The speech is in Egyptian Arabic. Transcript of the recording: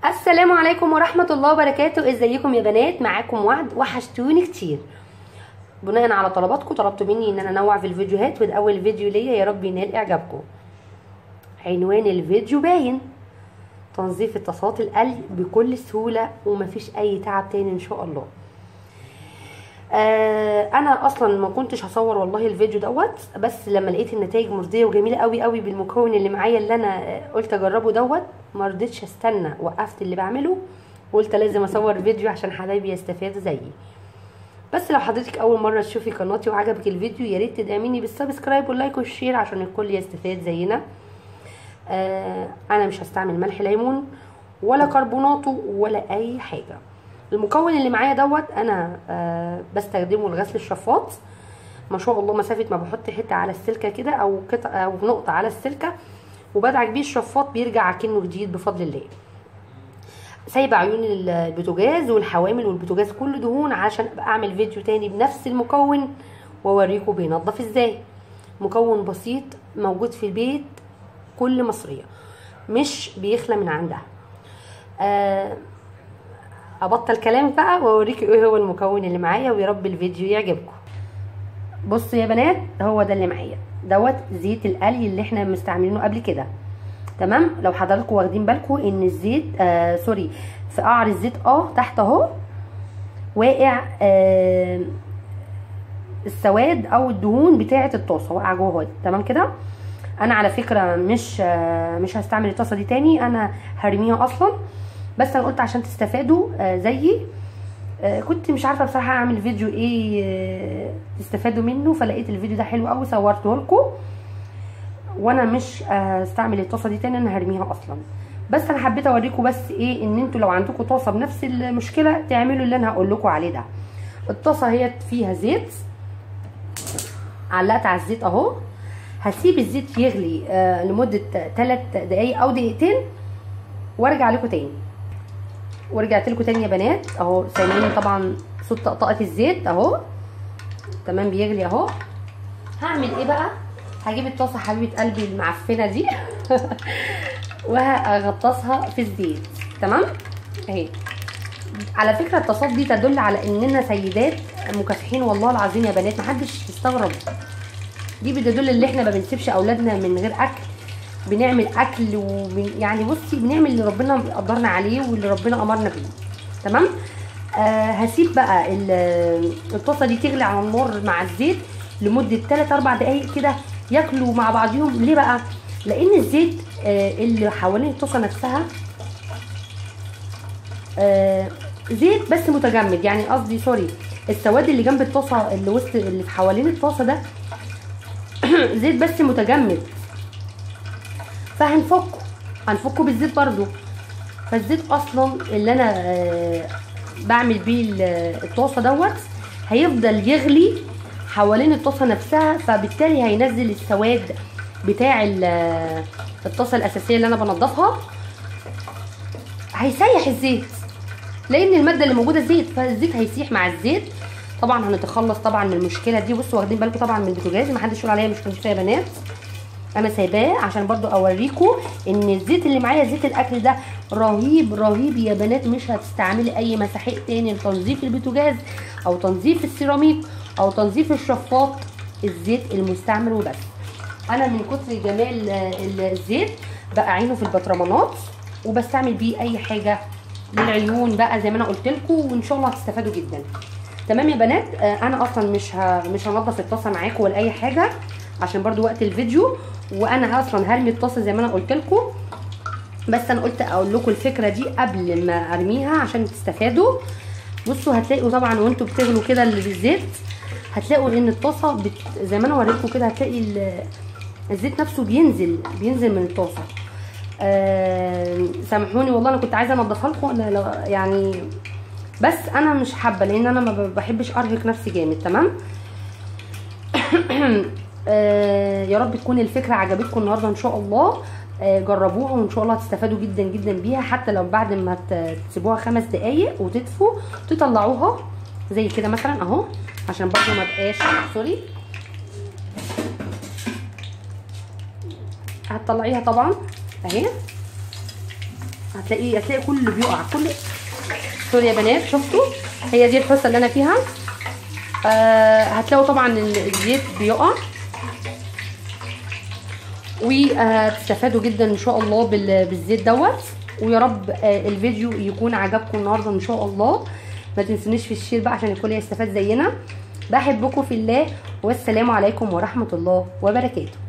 السلام عليكم ورحمة الله وبركاته ازيكم يا بنات معاكم وعد وحشتوني كتير بناء على طلباتكم طلبتوا مني ان انا انوع في الفيديوهات وده اول فيديو ليا يا رب ينال اعجابكم عنوان الفيديو باين تنظيف الطاسات القلي بكل سهولة ومفيش اي تعب تاني ان شاء الله آه انا اصلا ما كنتش هصور والله الفيديو دوت بس لما لقيت النتائج مرضيه وجميله قوي قوي بالمكون اللي معايا اللي انا قلت اجربه دوت ما رضيتش استنى وقفت اللي بعمله وقلت لازم اصور فيديو عشان حبايبي يستفادوا زيي بس لو حضرتك اول مره تشوفي قناتي وعجبك الفيديو يا ريت تدعميني بالسبسكرايب واللايك والشير عشان الكل يستفاد زينا آه انا مش هستعمل ملح ليمون ولا كربوناته ولا اي حاجه المكون اللي معايا دوت انا آه بستخدمه لغسل الشفاط ما شاء الله مسافه ما بحط حته على السلكه كده او قطع او نقطه على السلكه وبدعك بيه الشفاط بيرجع كأنه جديد بفضل الله سايبه عيون البوتاجاز والحوامل والبوتاجاز كله دهون عشان ابقى اعمل فيديو تاني بنفس المكون واوريكم بينضف ازاي مكون بسيط موجود في البيت كل مصريه مش بيخلى من عندها آه ابطل كلام بقى واوريكم ايه هو المكون اللي معايا ويا رب الفيديو يعجبكم بصوا يا بنات هو ده اللي معايا دوت زيت القلي اللي احنا مستعملينه قبل كده تمام لو حضراتكم واخدين بالكم ان الزيت آه سوري في قعر الزيت اه تحت اهو واقع آه السواد او الدهون بتاعه الطاسه واقعه جوه تمام كده انا على فكره مش آه مش هستعمل الطاسه دي تاني انا هرميها اصلا بس انا قلت عشان تستفادوا آه زيي آه كنت مش عارفه بصراحه اعمل فيديو ايه آه تستفادوا منه فلقيت الفيديو ده حلو قوي صورته لكم وانا مش هستعمل الطاسه دي تاني انا هرميها اصلا بس انا حبيت اوريكم بس ايه ان انتوا لو عندكم طاسه بنفس المشكله تعملوا اللي انا هقول لكم عليه ده الطاسه هي فيها زيت علقت على الزيت اهو هسيب الزيت يغلي آه لمده 3 دقايق او دقيقتين وارجع لكم تاني ورجعت لكم تاني يا بنات اهو سامعين طبعا صوت طقطقه الزيت اهو تمام بيغلي اهو هعمل ايه بقى هجيب الطاسه حبيبه قلبي المعفنه دي وهغطسها في الزيت تمام اهي على فكره الطاسات دي تدل على اننا سيدات مكافحين والله العظيم يا بنات محدش يستغرب دي بتدل ان احنا ما بنسيبش اولادنا من غير اكل بنعمل اكل وبن يعني بصي بنعمل اللي ربنا قدرنا عليه واللي ربنا امرنا بيه تمام آه هسيب بقى الطاسه دي تغلي على النار مع الزيت لمده 3 4 دقائق كده ياكلوا مع بعضهم ليه بقى لان الزيت آه اللي حوالين الطاسه نفسها آه زيت بس متجمد يعني قصدي سوري السواد اللي جنب الطاسه اللي وسط اللي في حوالين الطاسه ده زيت بس متجمد فهنفكه هنفكه بالزيت برضو فالزيت اصلا اللي انا آه بعمل بيه الطاسه دوت هيفضل يغلي حوالين الطاسه نفسها فبالتالي هينزل السواد بتاع الطاسه الاساسيه اللي انا بنضفها هيسيح الزيت لان الماده اللي موجوده زيت فالزيت هيسيح مع الزيت طبعا هنتخلص طبعا من المشكله دي بصوا واخدين بالكم طبعا من البوتاجاز محدش يقول عليا مش نظيفه يا بنات انا سايباه عشان برضو اوريكم ان الزيت اللي معايا زيت الاكل ده رهيب رهيب يا بنات مش هتستعملي اي مساحيق تاني لتنظيف البوتاجاز او تنظيف السيراميك او تنظيف الشفاط الزيت المستعمل وبس انا من كتر جمال الزيت بقعينه في البطرمانات وبستعمل بيه اي حاجه للعيون بقى زي ما انا قلت لكم وان شاء الله هتستفادوا جدا تمام يا بنات انا اصلا مش ه... مش هنضف الطاسه معاكم ولا اي حاجه عشان برضو وقت الفيديو وانا اصلا هرمي الطاسه زي ما انا قلت لكم بس انا قلت اقول لكم الفكره دي قبل ما ارميها عشان تستفادوا بصوا هتلاقوا طبعا وانتوا بتغلوا كده بالزيت هتلاقوا ان الطاسه بت... زي ما انا وريتكم كده هتلاقي ال... الزيت نفسه بينزل بينزل من الطاسه آه... سامحوني والله انا كنت عايزه انضفها لكم انا لو... يعني بس انا مش حابه لان انا ما بحبش ارهق نفسي جامد تمام آه يا رب تكون الفكره عجبتكم النهارده ان شاء الله آه جربوها وان شاء الله هتستفادوا جدا جدا بيها حتى لو بعد ما تسيبوها خمس دقايق وتدفوا تطلعوها زي كده مثلا اهو عشان برضو ما بقاش سوري هتطلعيها طبعا اهي هتلاقي هتلاقي كله بيقع كل سوري يا بنات شفتوا هي دي الحصه اللي انا فيها آه هتلاقوا طبعا الزيت بيقع وهتستفادوا جدا ان شاء الله بال- بالزيت دوت ويا رب آه، الفيديو يكون عجبكم النهارده ان شاء الله ما تنسونيش في الشير بقى عشان الكل يستفاد زينا بحبكم في الله والسلام عليكم ورحمه الله وبركاته